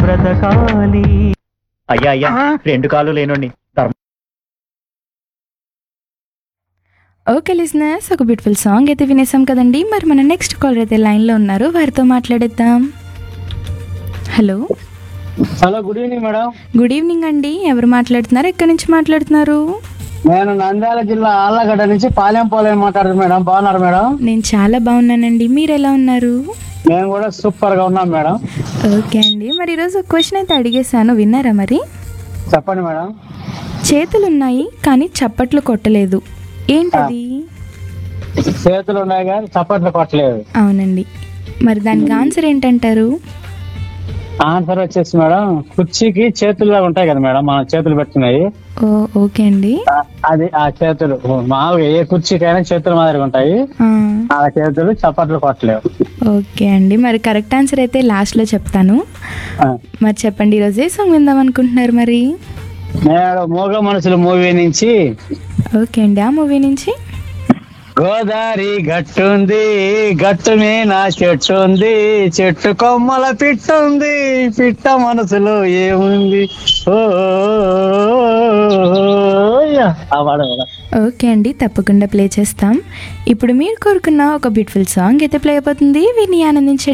బ్రతకాలి అయ్యా అయ్యా రెండు కాళ్ళు లేనుండి ఓకే లిజినెస్ ఒక బ్యూటిఫుల్ సాంగ్ అయితే వినేసాం కదండి మరి మన నెక్స్ట్ కాలర్ అయితే లైన్లో ఉన్నారు వారితో మాట్లాడేద్దాం hello hello good evening madam good evening అండి ఎవరు మాట్లాడుతున్నారు ఎక్కడి నుంచి మాట్లాడుతున్నారు నేను నంద్యాల జిల్లా ఆళ్ళగడ్డ నుంచి పాలెం పోలేం మాట్లాడుతున్నాను మేడం బాగున్నారు మేడం నేను చాలా బాగున్నానండి మీరు ఎలా ఉన్నారు మేము కూడా సూపర్ గా ఉన్నాం మేడం ఓకే అండి మరి ఈరోజు ఒక క్వశ్చన్ అయితే అడిగేశాను విన్నారా మరి చెప్పండి మేడం చేతులు ఉన్నాయి కానీ చప్పట్లు కొట్టలేదు ఏంటది చేతులు ఉన్నాయి కానీ చప్పట్లు కొట్టలేదు అవునండి మరి దానికి ఆన్సర్ ఏంటంటారు ఆన్సర్ వచ్చేసి మేడం కుర్చీకి చేతుల్లో ఉంటాయి కదా మేడం మన చేతులు పెట్టుకున్నాయి ఓ ఓకే అండి ఆ, అది ఆ చేతులు మామూలుగా ఏ కుర్చీకైనా చేతుల మాదిరిగా ఉంటాయి ఆ, ఆ చేతులు చప్పట్లు కొట్టలేవు ఓకే అండి మరి కరెక్ట్ ఆన్సర్ అయితే లాస్ట్లో చెప్తాను ఆ. మరి చెప్పండి ఈరోజు ఏ సాంగ్ విందాం అనుకుంటున్నారు మరి నేను మూగ మనుషులు మూవీ నుంచి ఓకే అండి ఆ మూవీ నుంచి గోదావరి గట్టుంది గట్టు మీద చెట్టు ఉంది చెట్టు కొమ్మల పిట్ట ఉంది పిట్ట మనసులో ఏముంది ఓ యా. ఆ పాట కదా. ఓకే అండి తప్పకుండా ప్లే చేస్తాం ఇప్పుడు మీరు కోరుకున్న ఒక బ్యూటిఫుల్ సాంగ్ అయితే ప్లే అయిపోతుంది విని ఆనందించండి